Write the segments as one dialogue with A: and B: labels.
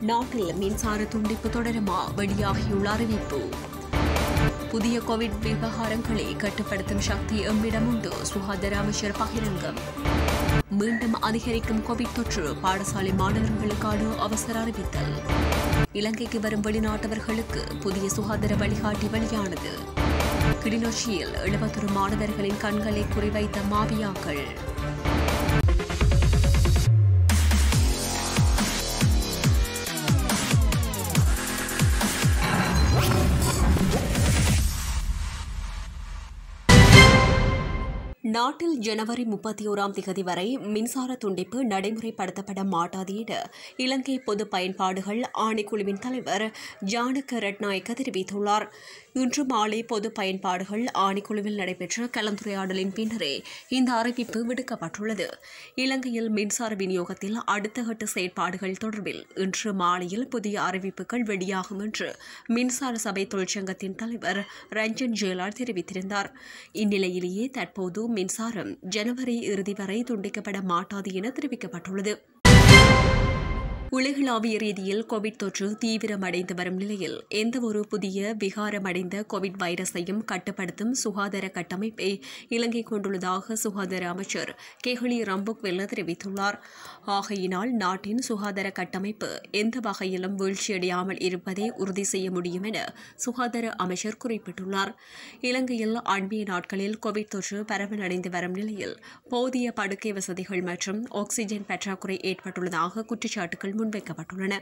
A: நாட்டில் மின்சார துண்டிப்பு தொடருமா வெளியாகியுள்ள அறிவிப்பு புதிய கோவிட் விவகாரங்களை கட்டுப்படுத்தும் சக்தி எம்மிடம் உண்டு சுகாதார அமைச்சர் பகிரங்கம் மீண்டும் அதிகரிக்கும் கோவிட் தொற்று பாடசாலை மாணவர்களுக்கான அவசர அறிவித்தல் இலங்கைக்கு வரும் வெளிநாட்டவர்களுக்கு புதிய சுகாதார வழிகாட்டி வெளியானது கிளிநொச்சியில் எழுபத்தொரு மாணவர்களின் கண்களை குறிவைத்த மாவியாக்கள் நாட்டில் ஜனவரி முப்பத்தி ஓராம் திகதி வரை மின்சார துண்டிப்பு நடைமுறைப்படுத்தப்பட மாட்டாது என இலங்கை பொது பயன்பாடுகள் ஆணைக்குழுவின் தலைவர் ஜானக ரட்நாயக்க தெரிவித்துள்ளார் இன்று மாலை பொது பயன்பாடுகள் ஆணைக்குழுவில் நடைபெற்ற கலந்துரையாடலின் பின்னரே இந்த அறிவிப்பு விடுக்கப்பட்டுள்ளது இலங்கையில் மின்சார விநியோகத்தில் அடுத்த கட்ட செயற்பாடுகள் தொடர்பில் இன்று மாலையில் புதிய அறிவிப்புகள் வெளியாகும் என்று மின்சார சபை தொழிற்சங்கத்தின் தலைவர் ரஞ்சன் ஜெயலால் தெரிவித்திருந்தார் இந்நிலையிலேயே தற்போது மின்சாரம் ஜனவரி இறுதி வரை துண்டிக்கப்பட மாட்டாது என தெரிவிக்கப்பட்டுள்ளது உலகளாவிய ரீதியில் கோவிட் தொற்று தீவிரமடைந்து வரும் நிலையில் எந்தவொரு புதிய விகாரமடைந்த கோவிட் வைரஸையும் கட்டுப்படுத்தும் சுகாதார கட்டமைப்பை இலங்கை கொண்டுள்ளதாக சுகாதார அமைச்சர் கெஹலி ரம்புக் வெல்ல தெரிவித்துள்ளார் ஆகையினால் நாட்டின் சுகாதார கட்டமைப்பு எந்த வகையிலும் வீழ்ச்சியடையாமல் இருப்பதை உறுதி செய்ய முடியும் என சுகாதார அமைச்சர் குறிப்பிட்டுள்ளார் இலங்கையில் அண்மைய நாட்களில் கோவிட் தொற்று பரவலடைந்து வரும் நிலையில் போதிய படுக்கை வசதிகள் மற்றும் ஆக்ஸிஜன் பற்றாக்குறை ஏற்பட்டுள்ளதாக குற்றச்சாட்டுகள் முன்வைக்கப்பட்டுள்ளன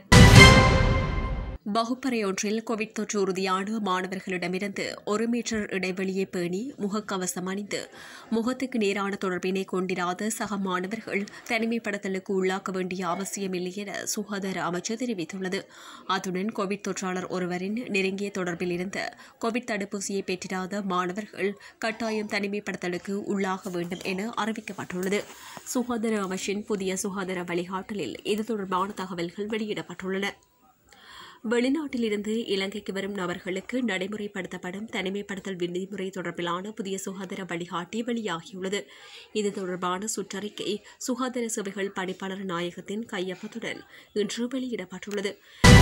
A: வகுப்பறை ஒன்றில் கோவிட் தொற்று உறுதியான மாணவர்களிடமிருந்து ஒரு மீட்டர் இடைவெளியை பேணி முகக்கவசம் அணிந்து முகத்துக்கு நேரான தொடர்பினை கொண்டிராத சக மாணவர்கள் தனிமைப்படுத்தலுக்கு உள்ளாக்க வேண்டிய அவசியமில்லை என சுகாதார அமைச்சர் தெரிவித்துள்ளது அத்துடன் கோவிட் தொற்றாளர் ஒருவரின் நெருங்கிய தொடர்பில் இருந்த கோவிட் தடுப்பூசியை பெற்றிராத மாணவர்கள் கட்டாயம் தனிமைப்படுத்தலுக்கு உள்ளாக வேண்டும் என அறிவிக்கப்பட்டுள்ளது சுகாதார அமைச்சின் புதிய சுகாதார வழிகாட்டலில் இது தொடர்பான தகவல்கள் வெளியிடப்பட்டுள்ளன வெளிநாட்டிலிருந்து இலங்கைக்கு வரும் நபர்களுக்கு நடைமுறைப்படுத்தப்படும் தனிமைப்படுத்தல் விதிமுறை தொடர்பிலான புதிய சுகாதார வழிகாட்டி வெளியாகியுள்ளது இது தொடர்பான சுற்றறிக்கை சுகாதார சேவைகள் பணிப்பாளர் நாயகத்தின் கையொப்பத்துடன் இன்று வெளியிடப்பட்டுள்ளது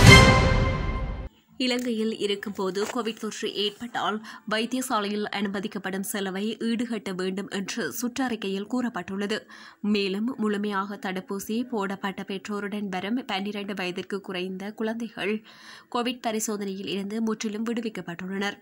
A: இலங்கையில் இருக்கும்போது கோவிட் தொற்று ஏற்பட்டால் வைத்தியசாலையில் அனுமதிக்கப்படும் செலவை ஈடுகட்ட வேண்டும் என்று சுற்றறிக்கையில் கூறப்பட்டுள்ளது மேலும் முழுமையாக தடுப்பூசி போடப்பட்ட பெற்றோருடன் வரும் பன்னிரண்டு வயதிற்கு குறைந்த குழந்தைகள் கோவிட் பரிசோதனையில் இருந்து முற்றிலும் விடுவிக்கப்பட்டுள்ளனர்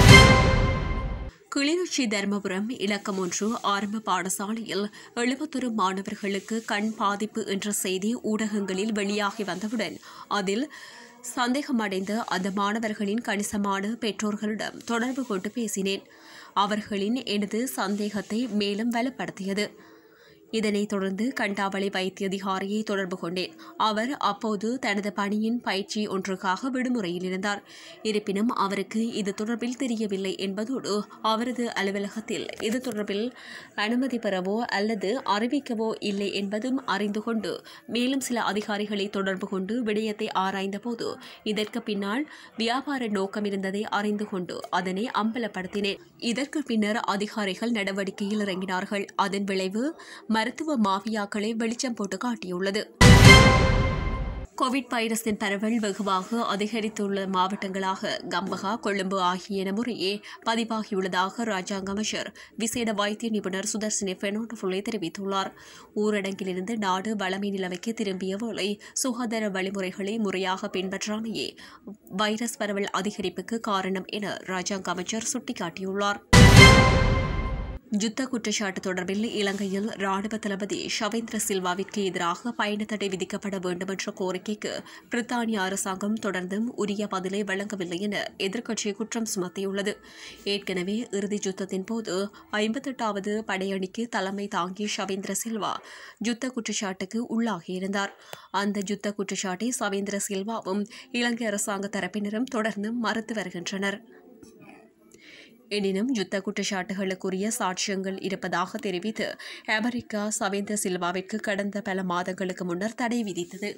A: கிளிநொச்சி தர்மபுரம் இலக்கம் ஒன்று ஆரம்ப பாடசாலையில் எழுபத்தொரு மாணவர்களுக்கு கண் பாதிப்பு என்ற செய்தி ஊடகங்களில் வெளியாகி வந்தவுடன் அதில் சந்தேகமடைந்த அந்த மாணவர்களின் கணிசமான பெற்றோர்களிடம் தொடர்பு கொண்டு பேசினேன் அவர்களின் எனது சந்தேகத்தை மேலும் வலுப்படுத்தியது இதனைத் தொடர்ந்து கண்டாவளி வைத்திய அதிகாரியை தொடர்பு கொண்டேன் அவர் அப்போது தனது பணியின் பயிற்சி ஒன்றுக்காக விடுமுறையில் இருந்தார் இருப்பினும் அவருக்கு இது தொடர்பில் தெரியவில்லை என்பதோடு அவரது அலுவலகத்தில் இது தொடர்பில் அனுமதி பெறவோ அல்லது அறிவிக்கவோ இல்லை என்பதும் அறிந்து கொண்டு மேலும் சில அதிகாரிகளை தொடர்பு கொண்டு விடயத்தை ஆராய்ந்தபோது இதற்கு பின்னால் வியாபார நோக்கம் இருந்ததை அறிந்து கொண்டு அதனை அம்பலப்படுத்தினேன் இதற்கு பின்னர் அதிகாரிகள் நடவடிக்கையில் இறங்கினார்கள் அதன் விளைவு மருத்துவ மாஃபியாக்களை வெளிச்சம் போட்டு காட்டியுள்ளது கோவிட் வைரஸின் பரவல் வெகுவாக அதிகரித்துள்ள மாவட்டங்களாக கம்பகா கொழும்பு ஆகியன முறையே பதிவாகியுள்ளதாக ராஜாங்க அமைச்சர் விசேட வைத்திய நிபுணர் சுதர்சினி பெனோட்டோஃபுல்லே தெரிவித்துள்ளார் ஊரடங்கிலிருந்து நாடு வளமை நிலைமைக்கு திரும்பிய வேளை சுகாதார வழிமுறைகளை முறையாக பின்பற்றாமையே வைரஸ் பரவல் அதிகரிப்புக்கு காரணம் என ராஜாங்க அமைச்சர் சுட்டிக்காட்டியுள்ளார் யுத்த குற்றச்சாட்டு தொடர்பில் இலங்கையில் ராணுவ தளபதி ஷவேந்திர சில்வாவிற்கு எதிராக பயண தடை விதிக்கப்பட வேண்டும் என்ற கோரிக்கைக்கு பிரித்தானிய அரசாங்கம் தொடர்ந்தும் உரிய பதிலை வழங்கவில்லை என எதிர்க்கட்சி குற்றம் சுமத்தியுள்ளது ஏற்கனவே இறுதி யுத்தத்தின் போது ஐம்பத்தெட்டாவது படையணிக்கு தலைமை தாங்கிய ஷவேந்திர சில்வா யுத்த குற்றச்சாட்டுக்கு உள்ளாகியிருந்தார் அந்த யுத்த குற்றச்சாட்டை சவேந்திர சில்வாவும் இலங்கை அரசாங்க தரப்பினரும் தொடர்ந்து மறுத்து வருகின்றனர் எனினும் யுத்த குற்றச்சாட்டுகளுக்குரிய சாட்சியங்கள் இருப்பதாக தெரிவித்து அமெரிக்கா சவேந்திர சில்வாவிற்கு கடந்த பல மாதங்களுக்கு முன்னர் தடை விதித்தது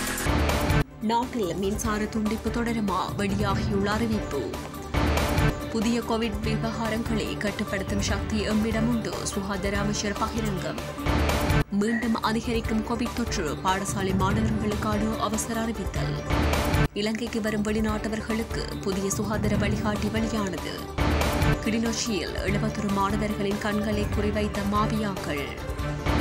A: நாட்டில் மின்சார துண்டிப்பு தொடருமா வெளியாகியுள்ள அறிவிப்பு புதிய கோவிட் விவகாரங்களை கட்டுப்படுத்தும் சக்தி எம்மிடம் உண்டு சுகாதார அமைச்சர் பகிரங்கம் மீண்டும் அதிகரிக்கும் கோவிட் தொற்று பாடசாலை மாணவர்களுக்கான அவசர அறிவித்தல் இலங்கைக்கு வரும் வெளிநாட்டவர்களுக்கு புதிய சுகாதார வழிகாட்டி வெளியானது கிளிநொச்சியில் எழுபத்தொரு மாணவர்களின் கண்களை குறிவைத்த மாவியாக்கள்